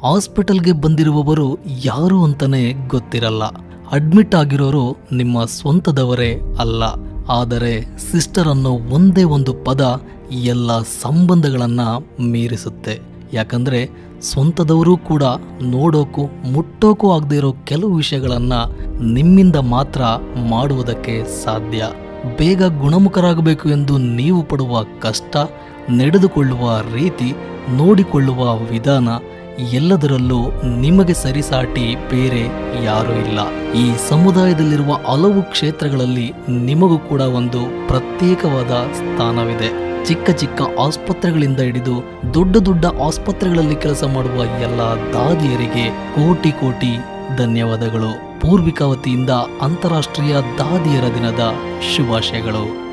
ಹಾಸ್ಪಿಟಲ್ಗೆ ಬಂದಿರುವವರು ಯಾರು ಅಂತಾನೆ ಗೊತ್ತಿರಲ್ಲ ಅಡ್ಮಿಟ್ ಆಗಿರೋರು ನಿಮ್ಮ ಸ್ವಂತದವರೇ ಅಲ್ಲ ಆದರೆ ಸಿಸ್ಟರ್ ಅನ್ನೋ ಒಂದೇ ಒಂದು ಪದ ಎಲ್ಲ ಸಂಬಂಧಗಳನ್ನ ಮೀರಿಸುತ್ತೆ ಯಾಕಂದ್ರೆ ಸ್ವಂತದವರು ಕೂಡ ನೋಡೋಕು ಮುಟ್ಟೋಕು ಆಗದೆ ಇರೋ ಕೆಲವು ವಿಷಯಗಳನ್ನ ನಿಮ್ಮಿಂದ ಮಾತ್ರ ಮಾಡುವುದಕ್ಕೆ ಸಾಧ್ಯ ಬೇಗ ಗುಣಮುಖರಾಗಬೇಕು ಎಂದು ನೀವು ಪಡುವ ಕಷ್ಟ ನಡೆದುಕೊಳ್ಳುವ ರೀತಿ ನೋಡಿಕೊಳ್ಳುವ ವಿಧಾನ ಎಲ್ಲದರಲ್ಲೂ ನಿಮಗೆ ಸರಿಸಾಟಿ ಬೇರೆ ಯಾರೂ ಇಲ್ಲ ಈ ಸಮುದಾಯದಲ್ಲಿರುವ ಹಲವು ಕ್ಷೇತ್ರಗಳಲ್ಲಿ ನಿಮಗೂ ಕೂಡ ಒಂದು ಪ್ರತ್ಯೇಕವಾದ ಸ್ಥಾನವಿದೆ ಚಿಕ್ಕ ಚಿಕ್ಕ ಆಸ್ಪತ್ರೆಗಳಿಂದ ಹಿಡಿದು ದೊಡ್ಡ ದೊಡ್ಡ ಆಸ್ಪತ್ರೆಗಳಲ್ಲಿ ಕೆಲಸ ಮಾಡುವ ಎಲ್ಲ ದಾದಿಯರಿಗೆ ಕೋಟಿ ಕೋಟಿ ಧನ್ಯವಾದಗಳು ಪೂರ್ವಿಕಾ ವತಿಯಿಂದ ಅಂತಾರಾಷ್ಟ್ರೀಯ ದಾದಿಯರ ದಿನದ ಶುಭಾಶಯಗಳು